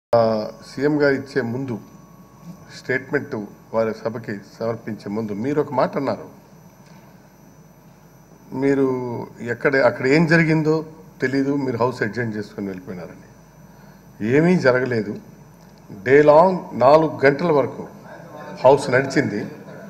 CM గారు ఇచ్చే ముందు స్టేట్మెంట్ వారి సభకి సమర్పించే ముందు మీరు ఒక మాట అన్నారు మీరు ఎక్కడ అక్కడ ఏం జరిగిందో తెలీదు మీరు హౌస్ అడ్జెంట్ చేసుకుని వెళ్ళిపోయినారని ఏమీ జరగలేదు డే లాంగ్ నాలుగు గంటల వరకు హౌస్ నడిచింది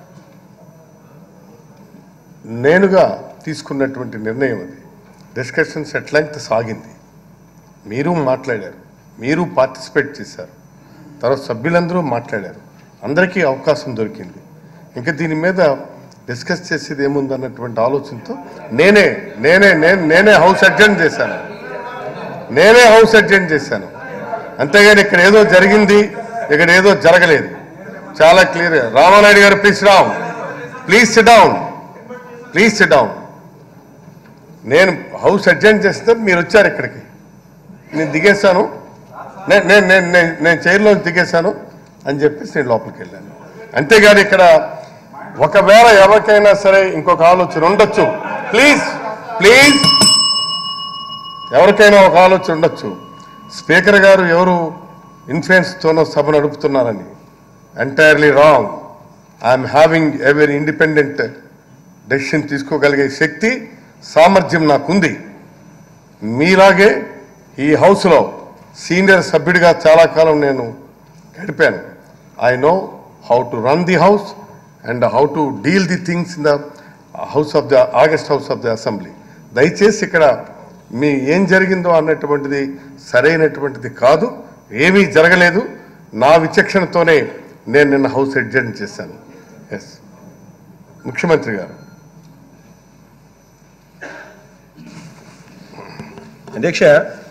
నేనుగా తీసుకున్నటువంటి నిర్ణయం అది డిస్కషన్స్ ఎట్ లెంగ్త్ సాగింది మీరు మాట్లాడారు మీరు పార్టిసిపేట్ చేశారు తర్వాత సభ్యులందరూ మాట్లాడారు అందరికీ అవకాశం దొరికింది ఇంకా దీని మీద డిస్కస్ చేసేది ఏముందన్నటువంటి ఆలోచనతో నేనే నేనే నేను నేనే హౌస్ అడ్జెంట్ చేశాను నేనే హౌస్ అడ్జెంట్ చేశాను అంతేగాని ఇక్కడ ఏదో జరిగింది ఇక్కడ ఏదో జరగలేదు చాలా క్లియర్ రామానాయుడు గారు please Ram please sit down please sit down నేను హౌస్ అడ్జెంట్ చేస్తే మీరు వచ్చారు ఇక్కడికి నేను దిగేశాను నేను నేను నేను నేను నేను చైర్లో దిగేశాను అని చెప్పేసి నేను లోపలికి వెళ్ళాను అంతేగాని ఇక్కడ ఒకవేళ ఎవరికైనా సరే ఇంకొక ఆలోచన ఉండొచ్చు ప్లీజ్ ప్లీజ్ ఎవరికైనా ఒక ఆలోచన ఉండొచ్చు స్పీకర్ గారు ఎవరు ఇన్ఫ్లుయెన్స్తోనో సభ నడుపుతున్నారని entirely wrong I'm having every independent decision తీసుకోగలిగే శక్తి సామర్థ్యం నాకుంది మీలాగే ఈ హౌస్లో సీనియర్ సభ్యుడిగా చాలా కాలం నేను గడిపాను I know how to run the house and how to deal the things in the house of the august house of the assembly దయచేసి ఇక్కడ మీ ఏం జరిగిందో అన్నటువంటిది సరైనటువంటిది కాదు ఏమీ జరగలేదు నా విచక్షణతోనే నేను నిన్న హౌస్ అడ్జెంట్ చేశాను ఎస్ ముఖ్యమంత్రి గారు అధ్యక్ష